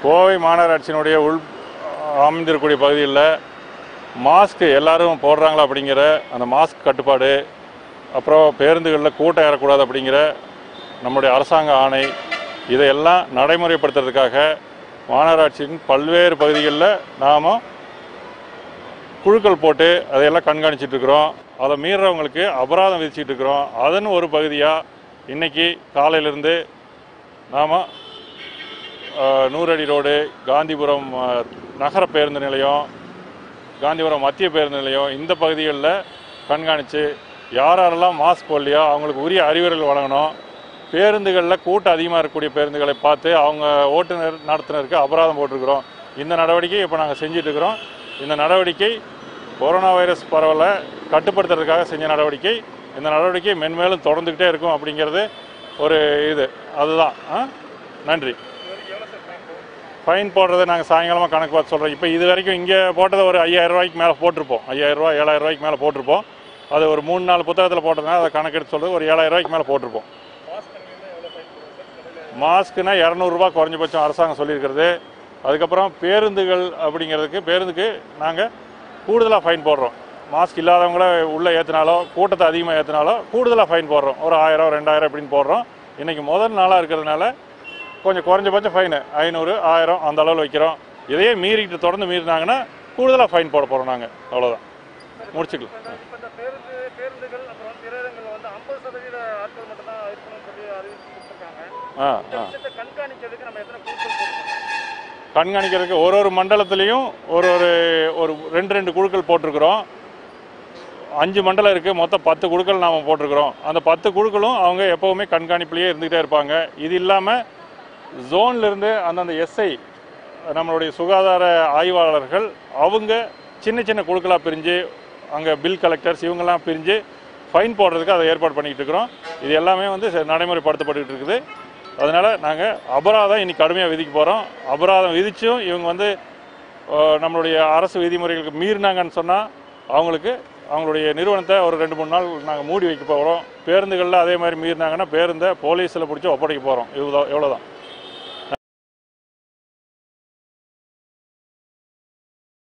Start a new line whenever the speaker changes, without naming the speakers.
கோவை மாநகராட்சியினுடைய உள் அமைந்திருக்கக்கூடிய பகுதிகளில் மாஸ்க் எல்லாரும் போடுறாங்களா அப்படிங்கிற அந்த மாஸ்க் கட்டுப்பாடு அப்புறம் பேருந்துகளில் கூட்டம் ஏறக்கூடாது அப்படிங்கிற நம்முடைய அரசாங்க ஆணை இதையெல்லாம் நடைமுறைப்படுத்துறதுக்காக மாநகராட்சியின் பல்வேறு பகுதிகளில் நாம் குழுக்கள் போட்டு அதையெல்லாம் கண்காணிச்சிட்டு இருக்கிறோம் அதை மீறுறவங்களுக்கு அபராதம் விதிச்சிட்டு இருக்கிறோம் அதன் ஒரு பகுதியாக இன்னைக்கு காலையிலேருந்து நாம் நூறடி ரோடு காந்திபுரம் அஹ், நகர பேருந்து நிலையம் காந்திபுரம் மத்திய பேருந்து நிலையம் இந்த பகுதிகளில் கண்காணித்து யார் யாரெல்லாம் மாஸ்க் போடலையோ அவங்களுக்கு உரிய அறிவுரைகள் வழங்கணும் பேருந்துகளில் கூட்டம் அதிகமாக இருக்கக்கூடிய பேருந்துகளை பார்த்து அவங்க ஓட்டுநர் நடத்துனருக்கு அபராதம் போட்டிருக்கிறோம் இந்த நடவடிக்கை இப்போ நாங்கள் செஞ்சுட்டு இருக்கிறோம் இந்த நடவடிக்கை கொரோனா வைரஸ் பரவலை கட்டுப்படுத்துறதுக்காக செஞ்ச நடவடிக்கை இந்த நடவடிக்கை மென்மேலும் தொடர்ந்துக்கிட்டே இருக்கும் அப்படிங்கிறது ஒரு இது அதுதான் ஆ? நன்றி ஃபைன் போடுறதை நாங்கள் சாயங்காலமாக கணக்கு பார்த்து சொல்கிறோம் இப்போ இது வரைக்கும் இங்கே போட்டதை ஒரு ஐயாயிரம் ரூபாய்க்கு மேலே போட்டிருப்போம் ஐயாயிரம் ரூபாய் ஏழாயிரம் ரூபாய்க்கு மேலே போட்டிருப்போம் அது ஒரு மூணு நாலு புத்தகத்தில் போட்டதுனால அதை கணக்கெடுத்து சொல்கிறது ஒரு ஏழாயிரம் ரூபாய்க்கு மேலே போட்டிருப்போம் மாஸ்க்குனா இரநூறுபா குறைஞ்சபட்சம் அரசாங்கம் சொல்லியிருக்கிறது அதுக்கப்புறம் பேருந்துகள் அப்படிங்கிறதுக்கு பேருந்துக்கு நாங்கள் கூடுதலாக ஃபைன் போடுறோம் மாஸ்க் இல்லாதவங்கள உள்ளே ஏற்றினாலோ கூட்டத்தை அதிகமாக ஏற்றினாலோ கூடுதலாக ஃபைன் போடுறோம் ஒரு ஆயிரம் ரெண்டாயிரம் அப்படின்னு போடுறோம் இன்றைக்கி முதல் நாளாக இருக்கிறதுனால கொஞ்சம் குறைஞ்சபட்சம் ஃபைனு ஐநூறு ஆயிரம் அந்த அளவில் வைக்கிறோம் இதையே மீறிக்கிட்டு தொடர்ந்து மீறினாங்கன்னா கூடுதலாக ஃபைன் போட போகிறோம் நாங்கள் அவ்வளோதான் முடிச்சுக்கலாம்
இப்போ இந்த பேருந்து பேருந்துகள் அப்புறம் திரையரங்கில் வந்து ஐம்பது சதவீத ஆட்கள் மட்டும் தான் இருக்கணும்னு சொல்லி அறிவிச்சு கொடுத்துருக்காங்க
ஆ
இந்த
ஆ
விஷயத்தை கண்காணிக்கிறதுக்கு நம்ம எத்தனை குழுக்கள் போட்டுருக்கோம்
கண்காணிக்கிறதுக்கு ஒரு ஒரு மண்டலத்துலேயும் ஒரு ஒரு ஒரு ரெண்டு ரெண்டு குழுக்கள் போட்டிருக்கிறோம் அஞ்சு மண்டலம் இருக்குது மொத்தம் பத்து குழுக்கள் நாம் போட்டிருக்கிறோம் அந்த பத்து குழுக்களும் அவங்க எப்போவுமே கண்காணிப்புலேயே இருந்துக்கிட்டே இருப்பாங்க இது இல்லாமல் ஜோன்லேருந்து அந்தந்த எஸ்ஐ நம்மளுடைய சுகாதார ஆய்வாளர்கள் அவங்க சின்ன சின்ன குழுக்களாக பிரிஞ்சு அங்கே பில் கலெக்டர்ஸ் இவங்கெல்லாம் பிரிஞ்சு ஃபைன் போடுறதுக்கு அதை ஏற்பாடு பண்ணிக்கிட்டு இருக்கிறோம் இது எல்லாமே வந்து ச- நடைமுறைப்படுத்தப்பட்டுக்கிட்டு இருக்குது அதனால் நாங்கள் அபராதம் இன்னைக்கு கடுமையாக விதிக்க போகிறோம் அபராதம் விதிச்சும் இவங்க வந்து அஹ், நம்மளுடைய அரசு விதிமுறைகளுக்கு மீறினாங்கன்னு சொன்னால் அவங்களுக்கு அவங்களுடைய நிறுவனத்தை ஒரு ரெண்டு மூணு நாள் நாங்கள் மூடி வைக்க போகிறோம் பேருந்துகளில் அதே மாதிரி மீறினாங்கன்னா பேருந்தை போலீஸில் பிடிச்சி ஒப்படைக்க போகிறோம் இவ்வளோ எவ்வளோதான்